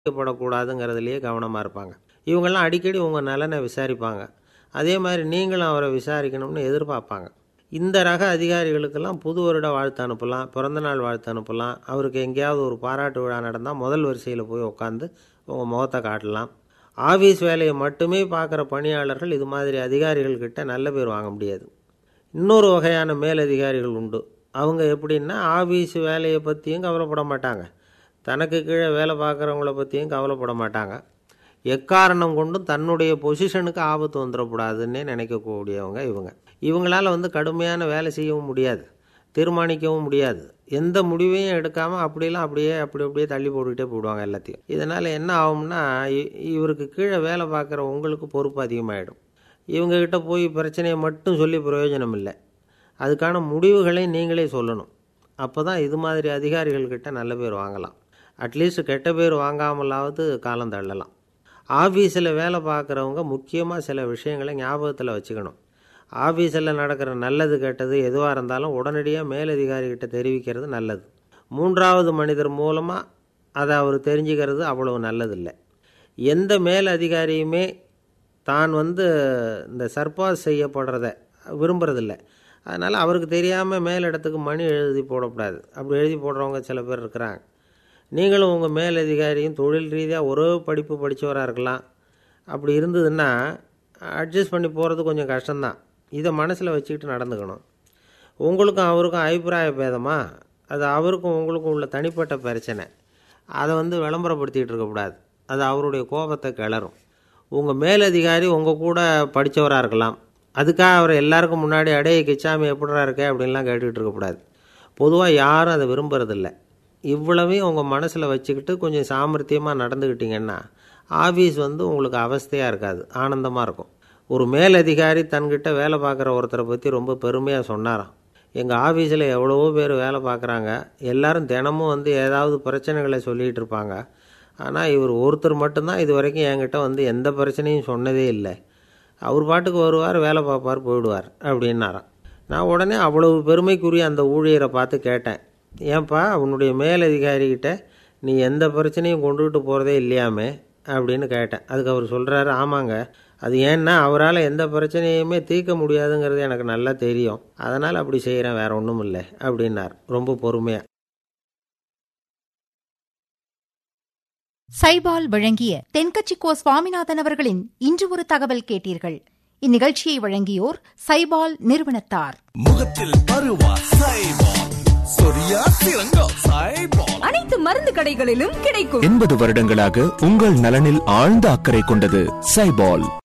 பாதிக்கப்படக்கூடாதுங்கிறதுலையே கவனமாக இருப்பாங்க இவங்கெல்லாம் அடிக்கடி உங்கள் நலனை விசாரிப்பாங்க அதே மாதிரி நீங்களும் அவரை விசாரிக்கணும்னு எதிர்பார்ப்பாங்க இந்த ரக அதிகாரிகளுக்கெல்லாம் புது வருட வாழ்த்து அனுப்பலாம் பிறந்தநாள் வாழ்த்து அனுப்பலாம் அவருக்கு எங்கேயாவது ஒரு பாராட்டு விழா நடந்தால் முதல் வரிசையில் போய் உட்காந்து உங்கள் முகத்தை காட்டலாம் ஆஃபீஸ் வேலையை மட்டுமே பார்க்குற பணியாளர்கள் இது மாதிரி அதிகாரிகள்கிட்ட நல்ல பேர் வாங்க முடியாது இன்னொரு வகையான மேலதிகாரிகள் உண்டு அவங்க எப்படின்னா ஆஃபீஸ் வேலையை பற்றியும் கவலைப்பட மாட்டாங்க தனக்கு கீழே வேலை பார்க்குறவங்கள பற்றியும் கவலைப்பட மாட்டாங்க எக்காரணம் கொண்டும் தன்னுடைய பொசிஷனுக்கு ஆபத்து வந்துடக்கூடாதுன்னே நினைக்கக்கூடியவங்க இவங்க இவங்களால் வந்து கடுமையான வேலை செய்யவும் முடியாது தீர்மானிக்கவும் முடியாது எந்த முடிவையும் எடுக்காமல் அப்படிலாம் அப்படியே அப்படி அப்படியே தள்ளி போட்டுக்கிட்டே போயிடுவாங்க எல்லாத்தையும் இதனால் என்ன ஆகும்னா இ- இவருக்கு கீழே வேலை பார்க்குற உங்களுக்கு பொறுப்பு அதிகமாகிடும் இவங்ககிட்ட போய் பிரச்சனையை மட்டும் சொல்லி பிரயோஜனம் இல்லை அதுக்கான முடிவுகளை நீங்களே சொல்லணும் அப்போ தான் இது மாதிரி அதிகாரிகள்கிட்ட நல்ல பேர் வாங்கலாம் அட்லீஸ்ட் கெட்ட பேர் வாங்காமலாவது காலம் தள்ளலாம் ஆஃபீஸில் வேலை பார்க்குறவங்க முக்கியமாக சில விஷயங்களை ஞாபகத்தில் வச்சுக்கணும் ஆஃபீஸில் நடக்கிற நல்லது கெட்டது எதுவாக இருந்தாலும் உடனடியாக மேலதிகாரிகிட்ட தெரிவிக்கிறது நல்லது மூன்றாவது மனிதர் மூலமாக அதை அவர் தெரிஞ்சுக்கிறது அவ்வளவு நல்லதில்லை எந்த மேல் அதிகாரியுமே தான் வந்து இந்த சர்பாஸ் செய்யப்படுறத விரும்புறதில்ல அதனால் அவருக்கு தெரியாமல் மேலிடத்துக்கு மணி எழுதி போடக்கூடாது அப்படி எழுதி போடுறவங்க சில பேர் இருக்கிறாங்க நீங்களும் உங்கள் மேலதிகாரியும் தொழில் ரீதியாக ஒரே படிப்பு படித்தவராக இருக்கலாம் அப்படி இருந்ததுன்னா அட்ஜஸ்ட் பண்ணி போகிறது கொஞ்சம் கஷ்டம்தான் இதை மனசில் வச்சுக்கிட்டு நடந்துக்கணும் உங்களுக்கும் அவருக்கும் அபிப்பிராய பேதமா அது அவருக்கும் உங்களுக்கும் உள்ள தனிப்பட்ட பிரச்சனை அதை வந்து விளம்பரப்படுத்திக்கிட்டு இருக்கக்கூடாது அது அவருடைய கோபத்தை கிளறும் உங்கள் மேலதிகாரி உங்கள் கூட படித்தவராக இருக்கலாம் அதுக்காக அவர் எல்லாருக்கும் முன்னாடி அடைய கிச்சாமி எப்படிடா இருக்கே அப்படின்லாம் கேட்டுக்கிட்டு இருக்கக்கூடாது பொதுவாக யாரும் அதை விரும்புறதில்ல இவ்வளவையும் உங்கள் மனசில் வச்சுக்கிட்டு கொஞ்சம் சாமர்த்தியமாக நடந்துக்கிட்டீங்கன்னா ஆஃபீஸ் வந்து உங்களுக்கு அவஸ்தையாக இருக்காது ஆனந்தமாக இருக்கும் ஒரு மேலதிகாரி தன்கிட்ட வேலை பார்க்குற ஒருத்தரை பற்றி ரொம்ப பெருமையாக சொன்னாராம் எங்கள் ஆஃபீஸில் எவ்வளவோ பேர் வேலை பார்க்குறாங்க எல்லாரும் தினமும் வந்து ஏதாவது பிரச்சனைகளை சொல்லிகிட்டு இருப்பாங்க ஆனால் இவர் ஒருத்தர் மட்டும்தான் இது வரைக்கும் என்கிட்ட வந்து எந்த பிரச்சனையும் சொன்னதே இல்லை அவர் பாட்டுக்கு வருவார் வேலை பார்ப்பார் போயிடுவார் அப்படின்னாராம் நான் உடனே அவ்வளவு பெருமைக்குரிய அந்த ஊழியரை பார்த்து கேட்டேன் ஏன்பா உன்னுடைய மேலதிகாரிகிட்ட நீ எந்த பிரச்சனையும் கொண்டுகிட்டு போகிறதே இல்லையாமே அப்படின்னு கேட்டேன் அதுக்கு அவர் சொல்கிறாரு ஆமாங்க அது ஏன்னா அவரால் எந்த பிரச்சனையுமே தீர்க்க முடியாதுங்கிறது எனக்கு நல்லா தெரியும் அதனால் அப்படி செய்கிறேன் வேற ஒன்றும் இல்லை அப்படின்னார் ரொம்ப பொறுமையாக சைபால் வழங்கிய தென்கட்சிக்கோ சுவாமிநாதன் அவர்களின் இன்று ஒரு தகவல் கேட்டீர்கள் இந்நிகழ்ச்சியை வழங்கியோர் சைபால் நிறுவனத்தார் முகத்தில் பருவா சைபால் சொரியா சிறங்கோ சைபால் அனைத்து மருந்து கடைகளிலும் கிடைக்கும் எண்பது வருடங்களாக உங்கள் நலனில் ஆழ்ந்த அக்கறை கொண்டது சைபால்